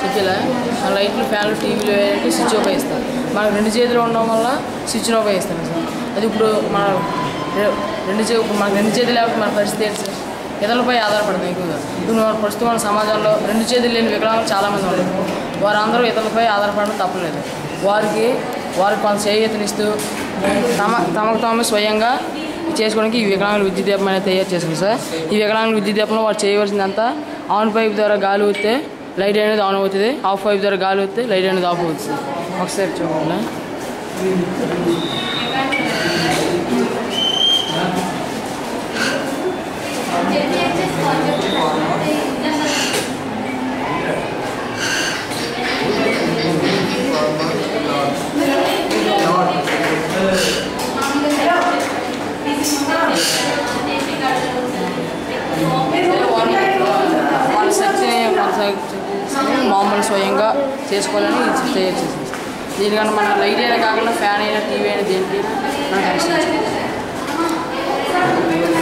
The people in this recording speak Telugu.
ఇలా ఆ లైట్లు ఫ్యాన్లు టీవీలు వేయాలంటే స్విచ్ ఉపయోగిస్తాం మనకు రెండు చేతులు ఉండడం వల్ల స్విచ్ను ఉపయోగిస్తాం సార్ అది ఇప్పుడు మన రె- రెండు చే ఇప్పుడు మనకు రెండు చేతులు లేకపోతే మన పరిస్థితి ఏంటి సార్ ఇతరులపై ఆధారపడతాం ఎక్కువగా ఇప్పుడు మన ప్రస్తుతం మన సమాజంలో రెండు చేతులు లేని వికలాంగులు చాలామంది ఉన్నారు వారందరూ ఇతరులపై ఆధారపడడం తప్పలేదు వారికి వారికి కొంత చేయూతనిస్తూ తమ తమకు తాము స్వయంగా చేసుకోవడానికి ఈ వికలాంగుల విద్యుత్ దీపం అనేది తయారు చేశారు సార్ ఈ వికలాంగుల విద్యుత్ దీపంలో వారు చేయవలసిందంతా ఆన్ పైప్ ద్వారా గాలి ఊస్తే లైట్ అనేది ఆన్ అవుతుంది ఆఫ్ పైప్ ద్వారా గాలి ఊస్తే లైట్ అనేది ఆఫ్ అవుతుంది సార్ ఒకసారి చూడండి వాళ్ళ శక్తిని కొనసాగించి మామూలు స్వయంగా చేసుకోవాలని ఇది తయారు చేసింది దీనికన్నా మన లైట్ అయినా కాకుండా ఫ్యాన్ అయినా టీవీ అయినా దేనికి మనం కనెక్షన్ చేసుకోవచ్చు.